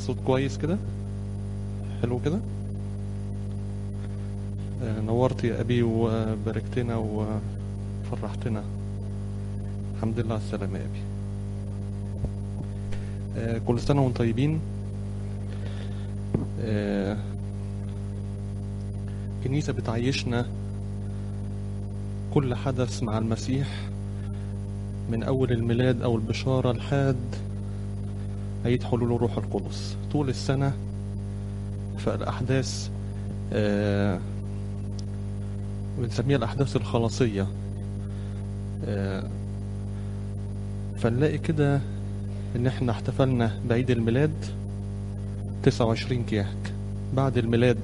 الصوت كويس كده حلو كده آه، نورت يا أبي وباركتنا وفرحتنا الحمد لله على السلامة يا أبي آه، كل سنة وانتم طيبين آه، الكنيسة بتعيشنا كل حدث مع المسيح من أول الميلاد أو البشارة لحد عيد حلول الروح القدس طول السنة فالأحداث آه، بنسميها الأحداث الخلاصية آه، فنلاقي كده إن إحنا احتفلنا بعيد الميلاد 29 كياك بعد الميلاد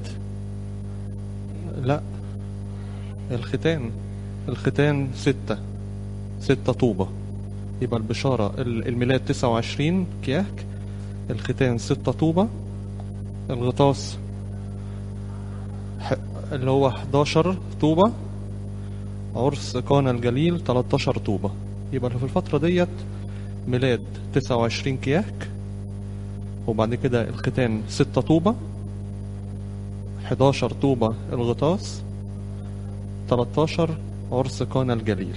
لا الختان الختان ستة ستة طوبة يبقى البشارة ال- الميلاد 29 كياك الختان ستة طوبة الغطاس ح- اللي هو 11 طوبة عرس قانا الجليل 13 طوبة يبقى في الفترة ديت ميلاد 29 كياك وبعد كده الختان 6 طوبة 11 طوبة الغطاس 13 عرس قانا الجليل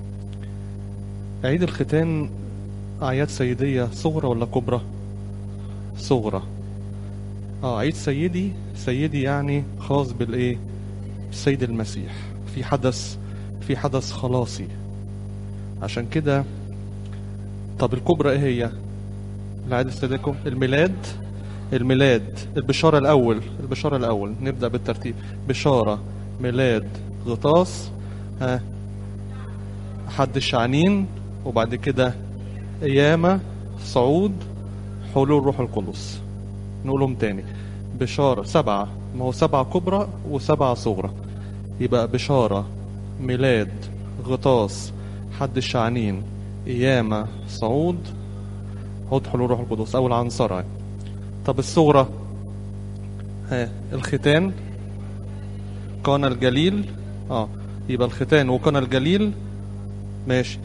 عيد الختان أعياد سيدية صغرى ولا كبرى؟ صغرى اه عيد سيدي سيدي يعني خاص بالايه السيد المسيح في حدث في حدث خلاصي عشان كده طب الكبرى ايه هي العيد السيدكم الميلاد الميلاد البشارة الأول البشارة الأول نبدأ بالترتيب بشارة ميلاد غطاس ها حد الشعنين وبعد كده قيامة صعود حلول الروح القدس نقولهم تاني بشارة سبعة ما هو سبعة كبرى وسبعة صغرى يبقى بشارة ميلاد غطاس حد الشعنين قيامة صعود حوض حلول الروح القدس أو العنصرة طب الصغرى ها الختان قانا الجليل اه يبقى الختان وقانا الجليل ماشي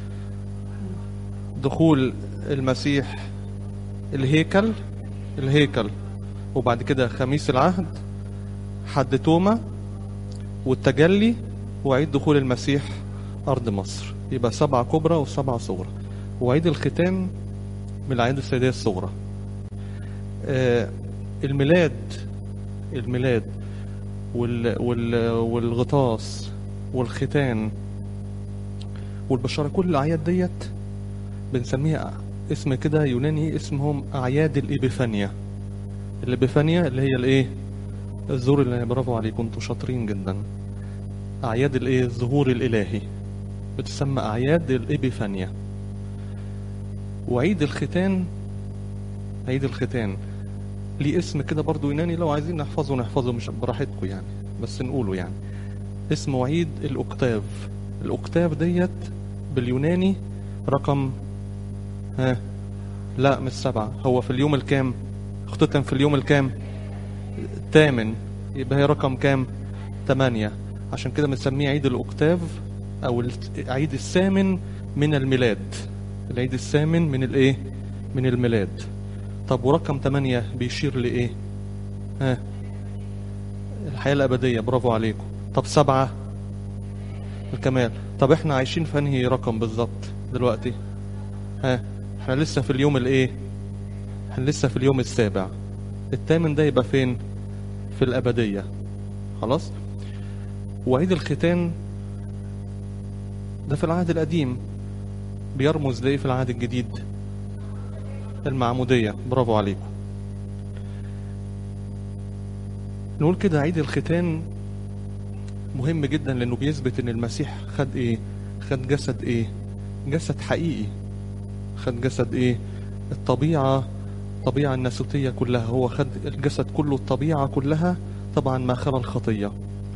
دخول المسيح الهيكل الهيكل وبعد كده خميس العهد حد توما والتجلي وعيد دخول المسيح أرض مصر يبقى سبعة كبرى وسبعة صغرى وعيد الختان من الأعياد السيدية الصغرى آه الميلاد الميلاد وال وال والغطاس والختان والبشارة كل الأعياد ديت بنسميها اسم كده يوناني اسمهم أعياد الإبيفانيا الإبيفانيا اللي هي الإيه الظهور اللي برافو عليكم انتوا شاطرين جدا أعياد الإيه الظهور الإلهي بتسمى أعياد الإبيفانيا وعيد الختان عيد الختان ليه اسم كده برضو يوناني لو عايزين نحفظه نحفظه مش براحتكم يعني بس نقوله يعني اسمه عيد الأكتاف الأكتاف ديت باليوناني رقم ها لا مش سبعة هو في اليوم الكام اختتم في اليوم الكام الثامن يبقى هي رقم كام تمانية عشان كده بنسميه عيد الأكتاف أو العيد الثامن من الميلاد العيد الثامن من الايه من الميلاد طب ورقم تمانية بيشير لإيه ها الحياة الأبدية برافو عليكم طب سبعة الكمال طب احنا عايشين في انهي رقم بالظبط دلوقتي ها احنا لسه في اليوم الايه احنا لسه في اليوم السابع الثامن ده يبقى فين في الأبدية خلاص وعيد الختان ده في العهد القديم بيرمز لإيه في العهد الجديد المعمودية برافو عليكم نقول كده عيد الختان مهم جدا لأنه بيثبت إن المسيح خد إيه خد جسد إيه جسد حقيقي خد جسد إيه الطبيعة الطبيعة الناسوتية كلها هو خد الجسد كله الطبيعة كلها طبعا ما خلا الخطية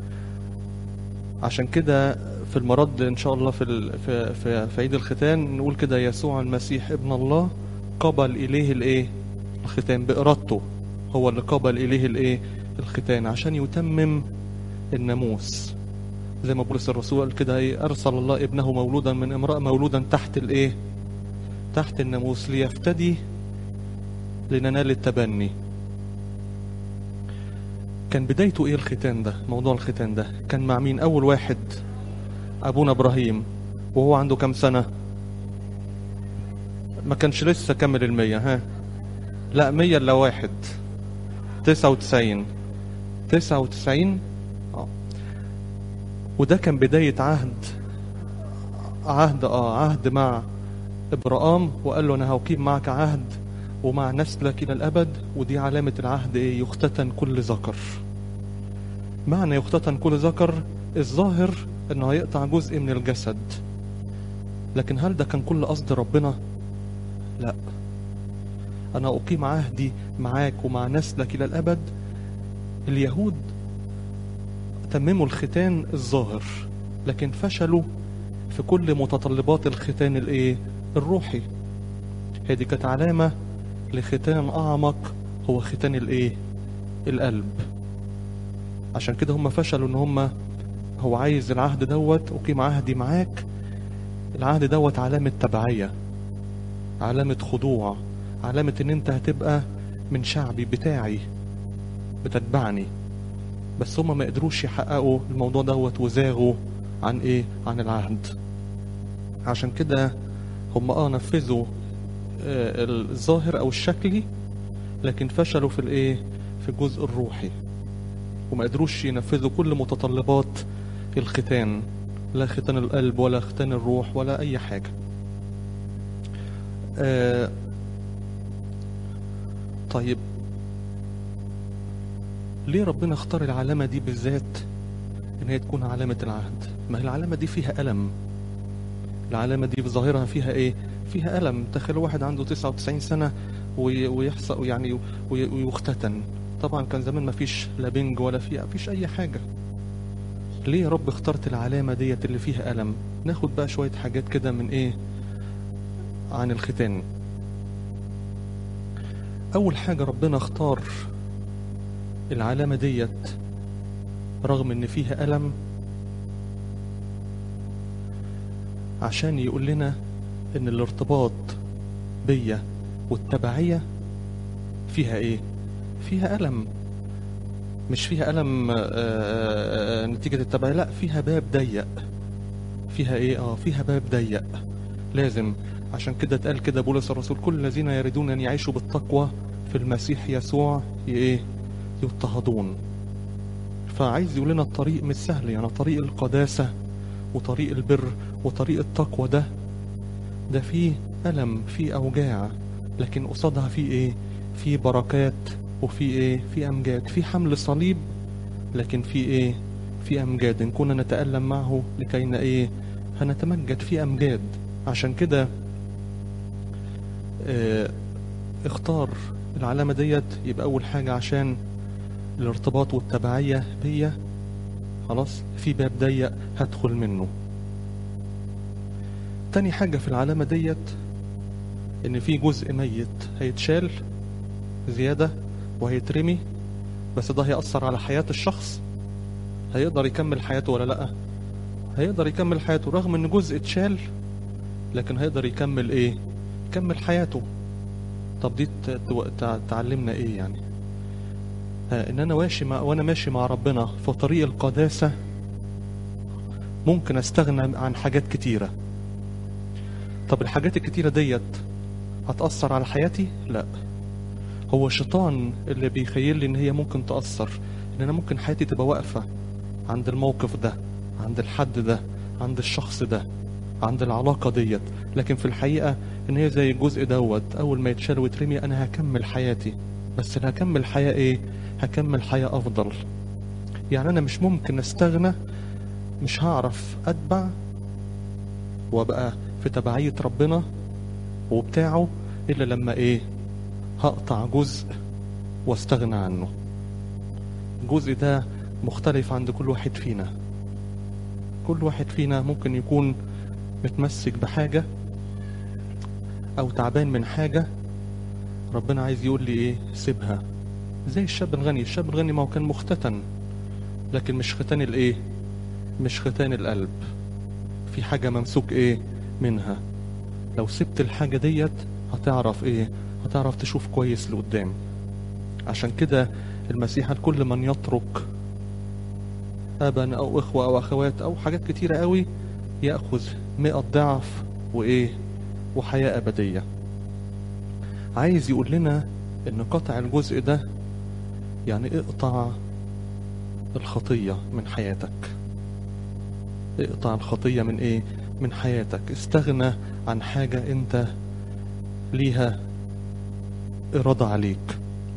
عشان كده في المرد ان شاء الله في ال... في في, في عيد الختان نقول كده يسوع المسيح ابن الله قبل اليه الايه الختان بارادته هو اللي قبل اليه الايه الختان عشان يتمم الناموس زي ما بولس الرسول قال كده ايه ارسل الله ابنه مولودا من امراه مولودا تحت الايه تحت الناموس ليفتدي لننال التبني كان بدايته ايه الختان ده موضوع الختان ده كان مع مين اول واحد ابونا ابراهيم وهو عنده كام سنة ما كانش لسه كمل المية ها لا مية الا واحد تسعة وتسعين تسعة وتسعين اه وده كان بداية عهد عهد اه عهد مع ابراهام وقال له انا هقيم معك عهد ومع نسلك الى الابد ودي علامة العهد ايه يختتن كل ذكر معنى يختتن كل ذكر الظاهر انه هيقطع جزء من الجسد لكن هل ده كان كل قصد ربنا لا انا اقيم عهدي معاك ومع نسلك الى الابد اليهود تمموا الختان الظاهر لكن فشلوا في كل متطلبات الختان الايه الروحي هذه كانت علامة لختان أعمق هو ختان الإيه؟ القلب عشان كده هم فشلوا إن هم هو عايز العهد دوت أقيم عهدي معاك العهد دوت علامة تبعية علامة خضوع علامة إن أنت هتبقى من شعبي بتاعي بتتبعني بس هم ما قدروش يحققوا الموضوع دوت وزاغوا عن إيه؟ عن العهد عشان كده هم اه نفذوا آه الظاهر او الشكلي لكن فشلوا في الايه في الجزء الروحي وما قدروش ينفذوا كل متطلبات الختان لا ختان القلب ولا ختان الروح ولا اي حاجه آه طيب ليه ربنا اختار العلامه دي بالذات ان هي تكون علامه العهد ما هي العلامه دي فيها الم العلامة دي بظاهرها فيها ايه فيها ألم تخيل واحد عنده 99 سنة ويحصل يعني ويختتن طبعا كان زمان ما فيش لا بنج ولا في فيش أي حاجة ليه يا رب اخترت العلامة ديت اللي فيها ألم ناخد بقى شوية حاجات كده من ايه عن الختان أول حاجة ربنا اختار العلامة ديت رغم ان فيها ألم عشان يقول لنا ان الارتباط بيا والتبعية فيها ايه فيها ألم مش فيها ألم آآ آآ نتيجة التبعية لا فيها باب ضيق فيها ايه اه فيها باب ضيق لازم عشان كده اتقال كده بولس الرسول كل الذين يريدون ان يعيشوا بالتقوى في المسيح يسوع ايه يضطهدون فعايز يقول لنا الطريق مش سهل يعني طريق القداسة وطريق البر وطريق التقوى ده ده فيه ألم فيه أوجاع لكن قصادها فيه إيه فيه بركات وفيه إيه فيه أمجاد فيه حمل صليب لكن فيه إيه فيه أمجاد إن كنا نتألم معه لكي إيه هنتمجد فيه أمجاد عشان كده اه اختار العلامة ديت يبقى أول حاجة عشان الارتباط والتبعية بيا خلاص في باب ضيق هدخل منه تاني حاجة في العلامة ديت ان في جزء ميت هيتشال زيادة وهيترمي بس ده هيأثر على حياة الشخص هيقدر يكمل حياته ولا لأ هيقدر يكمل حياته رغم ان جزء اتشال لكن هيقدر يكمل ايه يكمل حياته طب دي تعلمنا ايه يعني ان انا ماشي مع وانا ماشي مع ربنا في طريق القداسة ممكن استغنى عن حاجات كتيرة طب الحاجات الكتيرة ديت هتأثر على حياتي لا هو الشيطان اللي بيخيل لي ان هي ممكن تأثر ان انا ممكن حياتي تبقى واقفة عند الموقف ده عند الحد ده عند الشخص ده عند العلاقة ديت لكن في الحقيقة ان هي زي الجزء دوت اول ما يتشال ويترمي انا هكمل حياتي بس انا هكمل حياة ايه هكمل حياة افضل يعني انا مش ممكن استغنى مش هعرف اتبع وابقى في تبعية ربنا وبتاعه الا لما ايه هقطع جزء واستغنى عنه الجزء ده مختلف عند كل واحد فينا كل واحد فينا ممكن يكون متمسك بحاجة او تعبان من حاجة ربنا عايز يقول لي ايه سيبها زي الشاب الغني الشاب الغني ما هو كان مختتن لكن مش ختان الايه مش ختان القلب في حاجة ممسوك ايه منها لو سبت الحاجة ديت هتعرف ايه هتعرف تشوف كويس لقدام عشان كده المسيح قال كل من يترك أبا أو إخوة أو أخوات أو حاجات كتيرة قوي يأخذ مئة ضعف وإيه وحياة أبدية عايز يقول لنا إن قطع الجزء ده يعني اقطع الخطية من حياتك اقطع الخطية من ايه من حياتك استغنى عن حاجة انت ليها إرادة عليك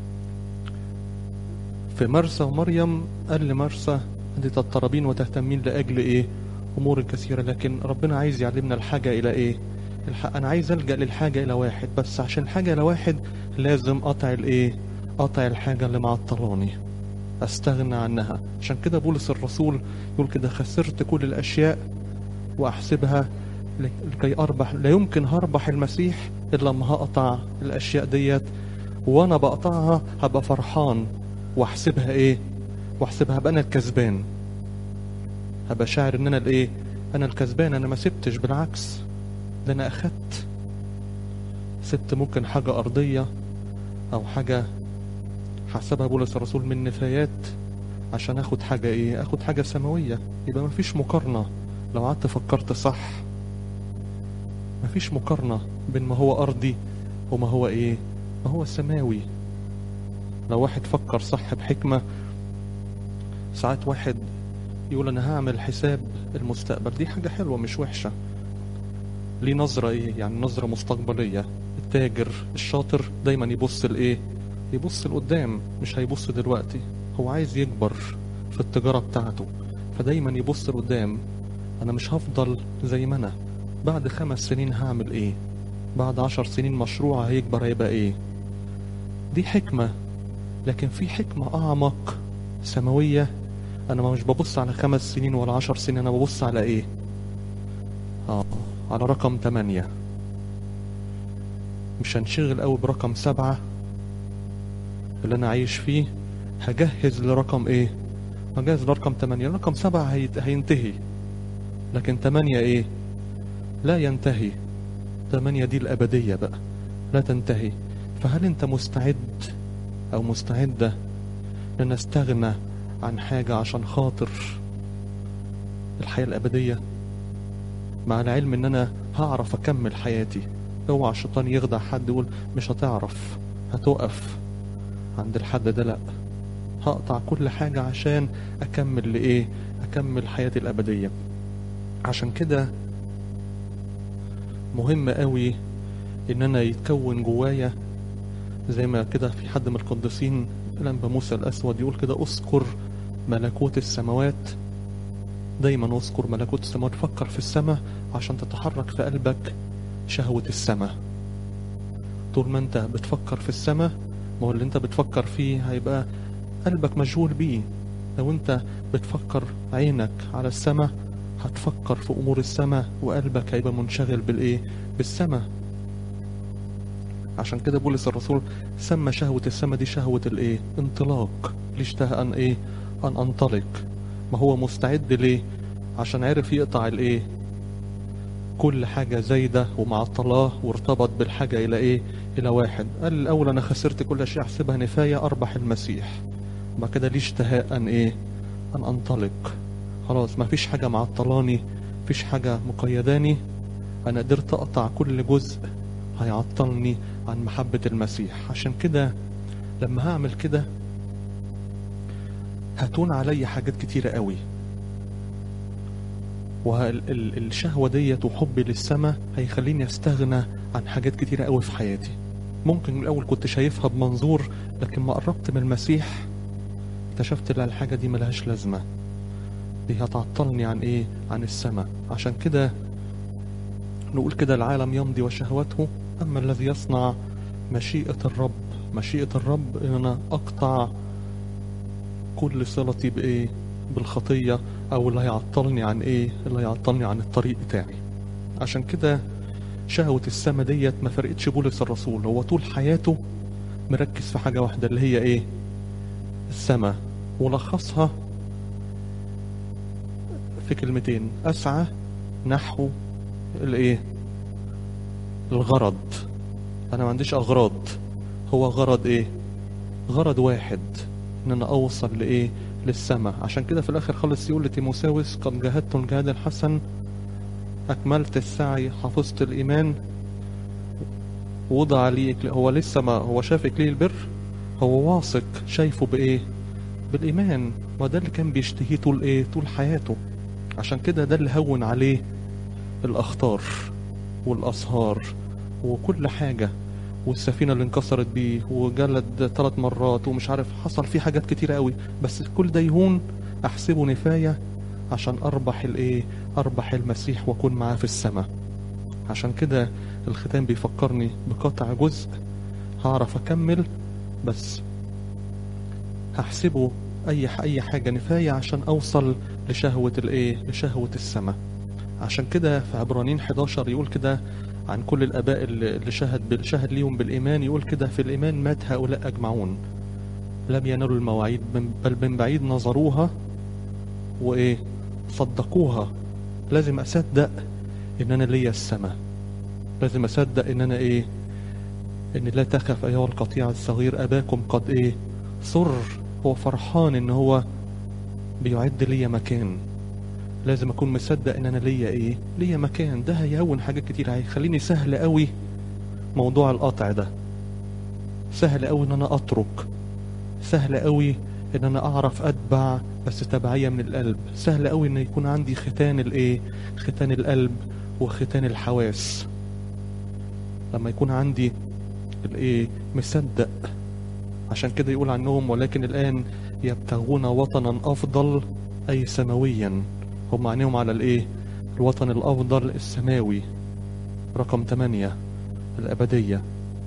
في مرسى ومريم قال لمرسى أنت تضطربين وتهتمين لأجل إيه أمور كثيرة لكن ربنا عايز يعلمنا الحاجة إلى إيه الح... أنا عايز ألجأ للحاجة إلى واحد بس عشان الحاجة إلى واحد لازم قطع الإيه قطع الحاجة اللي معطلاني أستغنى عنها عشان كده بولس الرسول يقول كده خسرت كل الأشياء وأحسبها لكي أربح لا يمكن هربح المسيح إلا لما هقطع الأشياء ديت وأنا بقطعها هبقى فرحان وأحسبها إيه وأحسبها هبقى أنا الكسبان هبقى شاعر إن أنا الإيه أنا الكسبان أنا ما سبتش بالعكس ده أنا أخدت سبت ممكن حاجة أرضية أو حاجة حسبها بولس الرسول من نفايات عشان اخد حاجة ايه اخد حاجة سماوية يبقى مفيش مقارنة لو قعدت فكرت صح مفيش مقارنة بين ما هو ارضي وما هو ايه ما هو سماوي لو واحد فكر صح بحكمة ساعات واحد يقول انا هعمل حساب المستقبل دي حاجة حلوة مش وحشة ليه نظرة ايه يعني نظرة مستقبلية التاجر الشاطر دايما يبص لايه يبص لقدام مش هيبص دلوقتي هو عايز يكبر في التجارة بتاعته فدايما يبص لقدام انا مش هفضل زي ما انا بعد خمس سنين هعمل ايه بعد عشر سنين مشروع هيكبر هيبقى ايه دي حكمة لكن في حكمة اعمق سماوية انا مش ببص على خمس سنين ولا عشر سنين انا ببص على ايه اه على رقم تمانية مش هنشغل قوي برقم سبعة اللي انا عايش فيه هجهز لرقم ايه هجهز لرقم 8 رقم 7 هيت... هينتهي لكن 8 ايه لا ينتهي 8 دي الابدية بقى لا تنتهي فهل انت مستعد او مستعدة ان استغنى عن حاجة عشان خاطر الحياة الابدية مع العلم ان انا هعرف اكمل حياتي اوعى الشيطان يخدع حد يقول مش هتعرف هتقف عند الحد ده لا هقطع كل حاجة عشان أكمل لإيه أكمل حياتي الأبدية عشان كده مهم قوي إن أنا يتكون جوايا زي ما كده في حد من القديسين الأنبا موسى الأسود يقول كده أذكر ملكوت السماوات دايما اذكر ملكوت السماوات فكر في السماء عشان تتحرك في قلبك شهوة السماء طول ما انت بتفكر في السماء ما هو اللي انت بتفكر فيه هيبقى قلبك مشغول بيه لو انت بتفكر عينك على السماء هتفكر في امور السماء وقلبك هيبقى منشغل بالايه بالسماء عشان كده بولس الرسول سمى شهوة السماء دي شهوة الايه انطلاق ليش اشتهى ان ايه ان انطلق ما هو مستعد ليه عشان عرف يقطع الايه كل حاجة زايدة ومعطلاه وارتبط بالحاجة إلى إيه؟ إلى واحد قال الأول أنا خسرت كل شيء أحسبها نفاية أربح المسيح بعد كده ليه اشتهاء أن إيه؟ أن أنطلق خلاص ما فيش حاجة معطلاني فيش حاجة مقيداني أنا قدرت أقطع كل جزء هيعطلني عن محبة المسيح عشان كده لما هعمل كده هتون علي حاجات كتيرة قوي والشهوة ديت وحبي للسماء هيخليني استغنى عن حاجات كتيرة قوي في حياتي ممكن من الأول كنت شايفها بمنظور لكن ما قربت من المسيح اكتشفت لا الحاجة دي ملهاش لازمة دي هتعطلني عن ايه عن السماء عشان كده نقول كده العالم يمضي وشهوته أما الذي يصنع مشيئة الرب مشيئة الرب إن أنا أقطع كل صلتي بإيه بالخطية أو اللي هيعطلني عن إيه اللي هيعطلني عن الطريق بتاعي عشان كده شهوة السما ديت ما فرقتش بولس الرسول هو طول حياته مركز في حاجة واحدة اللي هي إيه السما ولخصها في كلمتين أسعى نحو الإيه الغرض أنا ما عنديش أغراض هو غرض إيه غرض واحد ان انا اوصل لايه للسماء عشان كده في الاخر خالص يقول لتيموساوس قد جاهدت الجهاد الحسن اكملت السعي حفظت الايمان وضع لي إكل- هو لسه ما هو شاف اكليل البر هو واثق شايفه بايه بالايمان ما ده اللي كان بيشتهيه طول ايه طول حياته عشان كده ده اللي هون عليه الاخطار والاسهار وكل حاجه والسفينه اللي انكسرت بيه وجلد ثلاث مرات ومش عارف حصل فيه حاجات كتيره قوي بس كل ده يهون احسبه نفايه عشان اربح الايه اربح المسيح واكون معاه في السماء عشان كده الختام بيفكرني بقطع جزء هعرف اكمل بس هحسبه اي اي حاجه نفايه عشان اوصل لشهوه الايه لشهوه السماء عشان كده في عبرانيين 11 يقول كده عن كل الاباء اللي اللي شهد بال- شهد ليهم بالايمان يقول كده في الايمان مات هؤلاء اجمعون لم ينالوا المواعيد من- بل من بعيد نظروها وايه صدقوها لازم اصدق ان انا ليا السماء لازم اصدق ان انا ايه ان لا تخف ايها القطيع الصغير اباكم قد ايه سر هو فرحان ان هو بيعد ليا مكان لازم اكون مصدق ان انا ليا ايه ليا مكان ده هيهون حاجات كتير هيخليني سهل قوي موضوع القطع ده سهل قوي ان انا اترك سهل قوي ان انا اعرف اتبع بس تبعية من القلب سهل قوي ان يكون عندي ختان الايه ختان القلب وختان الحواس لما يكون عندي الايه مصدق عشان كده يقول عنهم ولكن الان يبتغون وطنا افضل اي سماويا هم عينيهم على الايه الوطن الافضل السماوي رقم 8 الابديه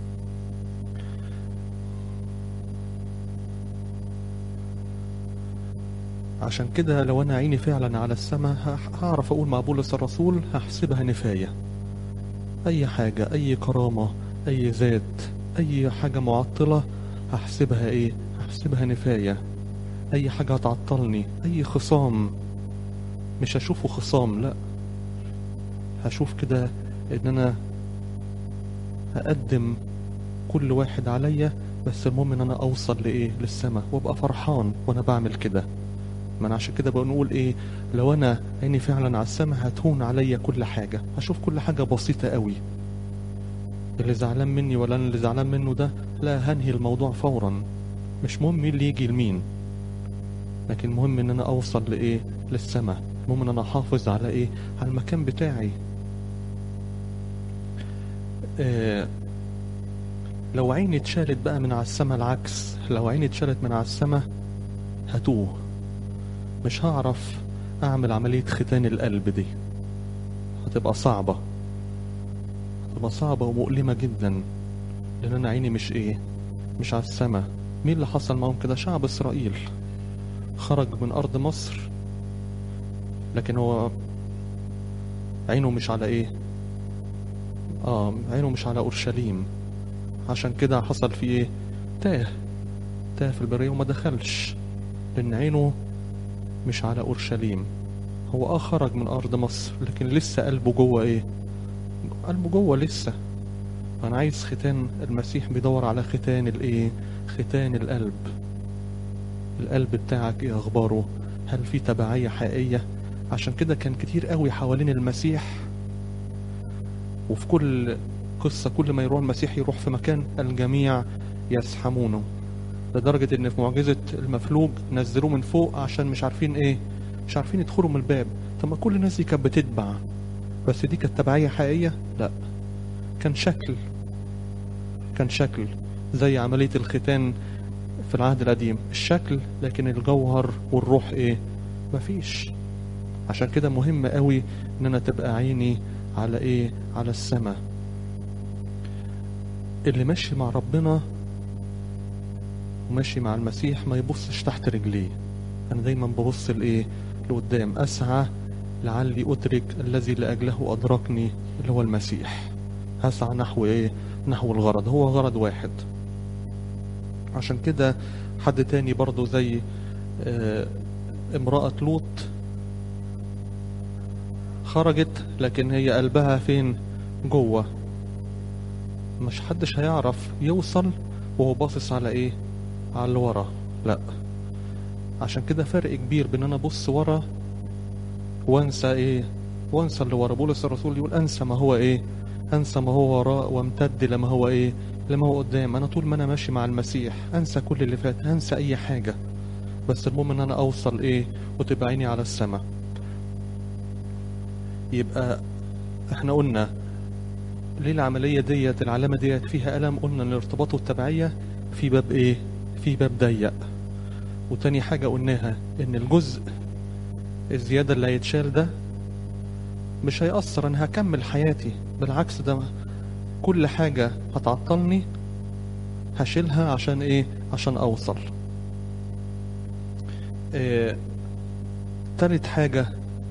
عشان كده لو انا عيني فعلا على السماء ه- هعرف اقول مع بولس الرسول هحسبها نفايه اي حاجه اي كرامه اي ذات اي حاجه معطله هحسبها ايه هحسبها نفايه اي حاجه هتعطلني اي خصام مش هشوفه خصام لا هشوف كده ان انا هقدم كل واحد عليا بس المهم ان انا اوصل لايه للسماء وابقى فرحان وانا بعمل كده ما انا عشان كده بنقول ايه لو انا عيني فعلا على السماء هتهون عليا كل حاجه هشوف كل حاجه بسيطه قوي اللي زعلان مني ولا انا اللي زعلان منه ده لا هنهي الموضوع فورا مش مهم مين اللي يجي لمين لكن المهم ان انا اوصل لايه للسماء المهم ان انا احافظ على ايه على المكان بتاعي آه لو عيني اتشالت بقى من على السماء العكس لو عيني اتشالت من على السماء هتوه مش هعرف اعمل عملية ختان القلب دي هتبقى صعبة هتبقى صعبة ومؤلمة جدا لان انا عيني مش ايه مش على السماء مين اللي حصل معاهم كده شعب اسرائيل خرج من ارض مصر لكن هو عينه مش على ايه اه عينه مش على اورشليم عشان كده حصل فيه ايه تاه تاه في البرية وما دخلش لان عينه مش على اورشليم هو اه خرج من ارض مصر لكن لسه قلبه جوه ايه قلبه جوه لسه انا عايز ختان المسيح بيدور على ختان الايه ختان القلب القلب بتاعك ايه اخباره هل في تبعية حقيقية عشان كده كان كتير قوي حوالين المسيح وفي كل قصة كل ما يروح المسيح يروح في مكان الجميع يزحمونه لدرجة ان في معجزة المفلوج نزلوه من فوق عشان مش عارفين ايه مش عارفين يدخلوا من الباب طب ما كل الناس دي كانت بتتبع بس دي كانت تبعية حقيقية لا كان شكل كان شكل زي عملية الختان في العهد القديم الشكل لكن الجوهر والروح ايه مفيش عشان كده مهم قوي ان انا تبقى عيني على ايه على السماء اللي ماشي مع ربنا وماشي مع المسيح ما يبصش تحت رجليه انا دايما ببص لايه لقدام اسعى لعلي ادرك الذي لاجله ادركني اللي هو المسيح هسعى نحو ايه نحو الغرض هو غرض واحد عشان كده حد تاني برضو زي آه امرأة لوط خرجت لكن هي قلبها فين جوه مش حدش هيعرف يوصل وهو باصص على ايه على اللي ورا لا عشان كده فرق كبير بين انا ابص ورا وانسى ايه وانسى اللي ورا بولس الرسول يقول انسى ما هو ايه انسى ما هو وراء وامتد لما هو ايه لما هو قدام انا طول ما انا ماشي مع المسيح انسى كل اللي فات انسى اي حاجة بس المهم ان انا اوصل ايه وتبقى عيني على السماء يبقى احنا قلنا ليه العملية ديت العلامة ديت فيها ألم قلنا ان الارتباط والتبعية في باب ايه في باب ضيق وتاني حاجة قلناها ان الجزء الزيادة اللي هيتشال ده مش هيأثر انا هكمل حياتي بالعكس ده كل حاجة هتعطلني هشيلها عشان ايه عشان اوصل إيه تالت حاجة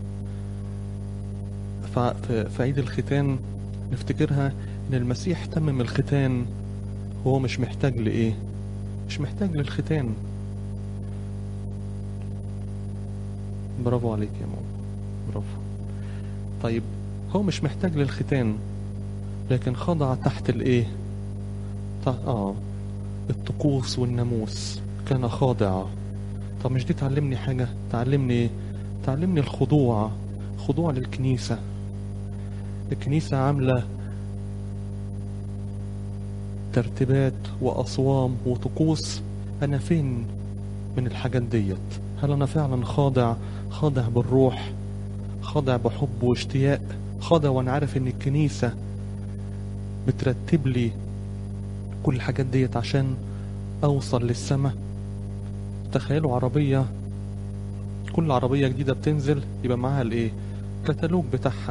ف- في في عيد الختان نفتكرها ان المسيح تمم الختان هو مش محتاج لايه مش محتاج للختان برافو عليك يا ماما برافو طيب هو مش محتاج للختان لكن خضع تحت الايه تحت اه الطقوس والناموس كان خاضع طب مش دي تعلمني حاجة تعلمني ايه تعلمني الخضوع خضوع للكنيسة الكنيسة عاملة ترتيبات وأصوام وطقوس أنا فين من الحاجات ديت هل أنا فعلا خاضع خاضع بالروح خاضع بحب واشتياق خاضع وأنا عارف إن الكنيسة بترتب لي كل الحاجات ديت عشان أوصل للسماء تخيلوا عربية كل عربية جديدة بتنزل يبقى معاها الايه كتالوج بتاعها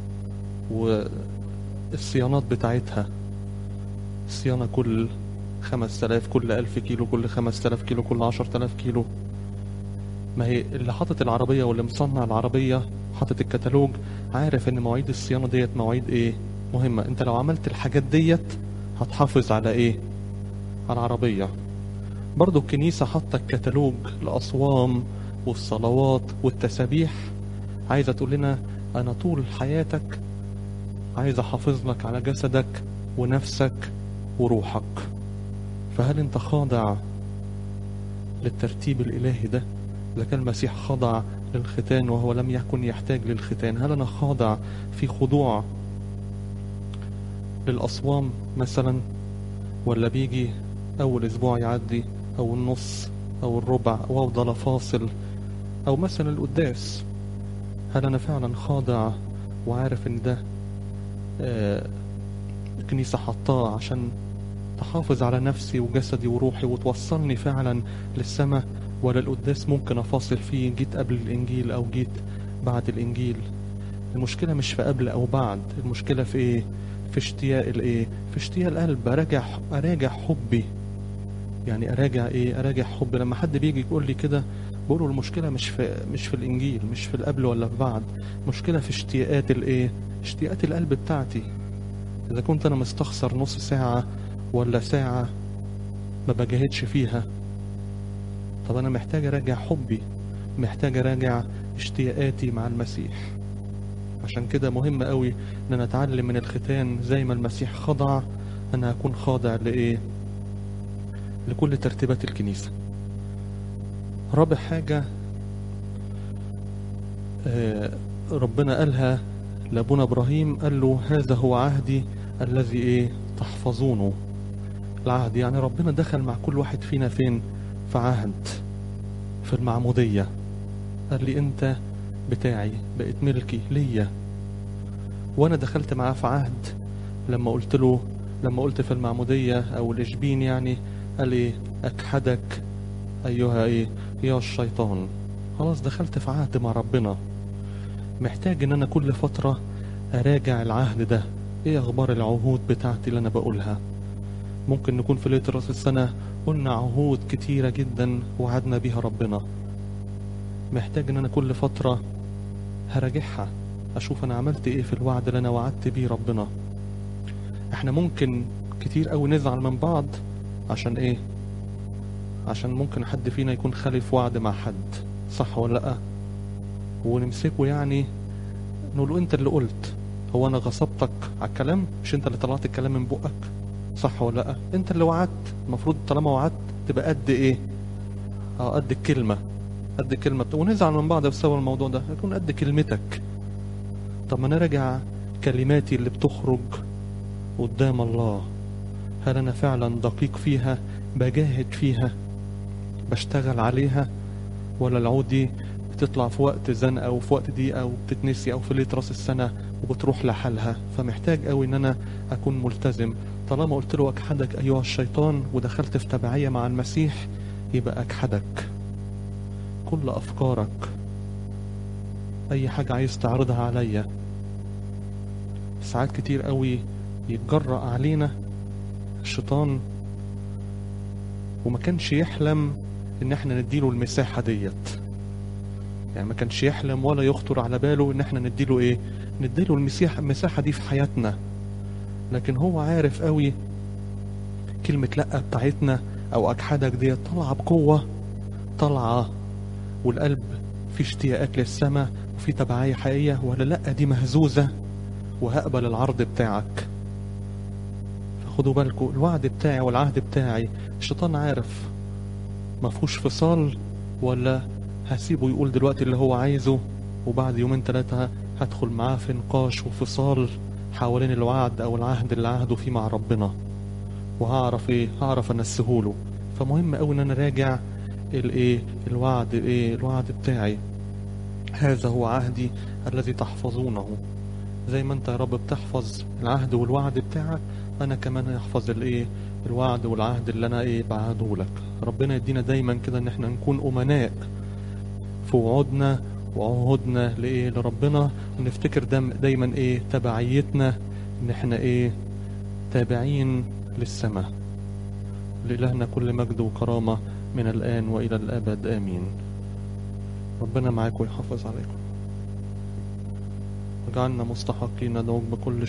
والصيانات بتاعتها صيانة كل خمس تلاف كل ألف كيلو كل خمس تلاف كيلو كل عشر تلاف كيلو ما هي اللي حاطط العربية واللي مصنع العربية حاطط الكتالوج عارف ان مواعيد الصيانة ديت مواعيد ايه مهمة انت لو عملت الحاجات ديت هتحافظ على ايه على العربية برضو الكنيسة حاطة الكتالوج الأصوام والصلوات والتسابيح عايزة تقول لنا أنا طول حياتك عايز أحافظ لك على جسدك ونفسك وروحك فهل أنت خاضع للترتيب الإلهي ده إذا كان المسيح خضع للختان وهو لم يكن يحتاج للختان هل أنا خاضع في خضوع للأصوام مثلا ولا بيجي أول أسبوع يعدي أو النص أو الربع أو أفضل فاصل أو مثلا القداس هل أنا فعلا خاضع وعارف إن ده آه، الكنيسة حطاه عشان تحافظ على نفسي وجسدي وروحي وتوصلني فعلا للسماء ولا القداس ممكن أفاصل فيه جيت قبل الإنجيل أو جيت بعد الإنجيل المشكلة مش في قبل أو بعد المشكلة في إيه في اشتياق الإيه في اشتياق القلب أراجع أراجع حبي يعني أراجع إيه أراجع حبي لما حد بيجي يقول لي كده بقوله المشكلة مش في مش في الإنجيل مش في القبل ولا في بعد مشكلة في اشتياقات الإيه اشتياقات القلب بتاعتي إذا كنت أنا مستخسر نص ساعة ولا ساعة ما بجاهدش فيها طب أنا محتاج أراجع حبي محتاج أراجع اشتياقاتي مع المسيح عشان كده مهم قوي ان انا اتعلم من الختان زي ما المسيح خضع انا هكون خاضع لايه لكل ترتيبات الكنيسة رابع حاجة آه، ربنا قالها لابونا ابراهيم قال له هذا هو عهدي الذي ايه تحفظونه العهد يعني ربنا دخل مع كل واحد فينا فين في عهد في المعمودية قال لي انت بتاعي بقت ملكي ليا وانا دخلت معاه في عهد لما قلت له لما قلت في المعمودية او الاشبين يعني قال ايه اكحدك ايها ايه يا الشيطان خلاص دخلت في عهد مع ربنا محتاج ان انا كل فترة اراجع العهد ده ايه اخبار العهود بتاعتي اللي انا بقولها ممكن نكون في ليلة راس السنة قلنا عهود كتيرة جدا وعدنا بيها ربنا محتاج ان انا كل فترة هراجعها اشوف انا عملت ايه في الوعد اللي انا وعدت بيه ربنا احنا ممكن كتير قوي نزعل من بعض عشان ايه عشان ممكن حد فينا يكون خالف وعد مع حد صح ولا لا ونمسكه يعني نقول له انت اللي قلت هو انا غصبتك على الكلام مش انت اللي طلعت الكلام من بقك صح ولا لا انت اللي وعدت المفروض طالما وعدت تبقى قد ايه اه قد الكلمه قد كلمة ونزعل من بعض بسبب الموضوع ده يكون قد كلمتك طب ما نراجع كلماتي اللي بتخرج قدام الله هل أنا فعلا دقيق فيها بجاهد فيها بشتغل عليها ولا العود دي بتطلع في وقت زنقة وفي وقت ضيقة وبتتنسي أو في ليلة راس السنة وبتروح لحالها فمحتاج قوي إن أنا أكون ملتزم طالما قلت له أجحدك أيها الشيطان ودخلت في تبعية مع المسيح يبقى أجحدك كل أفكارك أي حاجة عايز تعرضها عليا ساعات كتير قوي يتجرأ علينا الشيطان وما كانش يحلم ان احنا نديله المساحة ديت يعني ما كانش يحلم ولا يخطر على باله ان احنا نديله ايه نديله المساحة المساحة دي في حياتنا لكن هو عارف قوي كلمة لأ بتاعتنا او اجحدك ديت طالعة بقوة طالعة والقلب في اشتياقات للسماء وفي تبعية حقيقية ولا لأ دي مهزوزة وهقبل العرض بتاعك فخدوا بالكم الوعد بتاعي والعهد بتاعي الشيطان عارف ما فيهوش فصال ولا هسيبه يقول دلوقتي اللي هو عايزه وبعد يومين ثلاثة هدخل معاه في نقاش وفصال حوالين الوعد او العهد اللي عهده فيه مع ربنا وهعرف ايه هعرف انسهوله فمهم قوي ان انا راجع الايه الوعد ايه الوعد بتاعي هذا هو عهدي الذي تحفظونه زي ما انت يا رب بتحفظ العهد والوعد بتاعك انا كمان هحفظ الايه الوعد والعهد اللي انا ايه بعهده لك ربنا يدينا دايما كده ان احنا نكون امناء في وعودنا وعهودنا لايه لربنا ونفتكر دم دايما ايه تبعيتنا ان احنا ايه تابعين للسماء لإلهنا كل مجد وكرامة من الآن وإلى الأبد آمين ربنا معاكم ويحافظ عليكم وجعلنا مستحقين ندعوك بكل